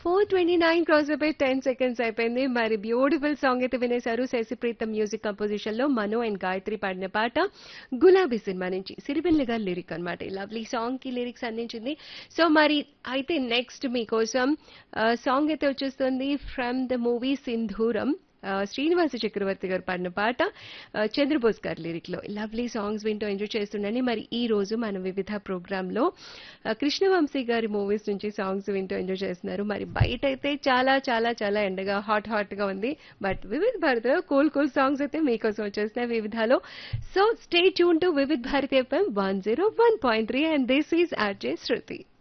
four twenty nine cross అయిపోయి ten seconds అయిపోయింది మరి బ్యూటిఫుల్ సాంగ్ అయితే వినేశారు శశిప్రీతం మ్యూజిక్ కంపోజిషన్ లో మను అండ్ గాయత్రి పాడిన పాట గులాబీ సినిమా నుంచి సిరిబెల్లి గారి లిరిక్ అనమాట ఈ లవ్లీ సాంగ్ కి లిరిక్స్ అందించింది సో మరి అయితే నెక్స్ట్ మీకోసం సాంగ్ అయితే వచ్చేస్తుంది ఫ్రమ్ ద మూవీ సింధూరం ఆ, శ్రీనివాస చక్రవర్తి గారు పాడిన పాట ఆ, చంద్రబోస్ గారి లిరిక్ లో లవ్లీ సాంగ్స్ వింటూ ఎంజాయ్ చేస్తుండని మరి ఈ రోజు మన వివిధ ప్రోగ్రామ్ లో ఆ, కృష్ణవంశీ గారి మూవీస్ నుంచి సాంగ్స్ వింటూ ఎంజాయ్ చేస్తున్నారు మరి బయట అయితే చాలా చాలా చాలా ఎండగా హాట్ హాట్ గా ఉంది బట్ వివిధ భారతిలో కూల్ కూల్ సాంగ్స్ అయితే మీకోసం వచ్చేస్తున్నాయి వివిధాలో so stay tune to Vividh Bharati FM one zero one point three and this is RJ Shruti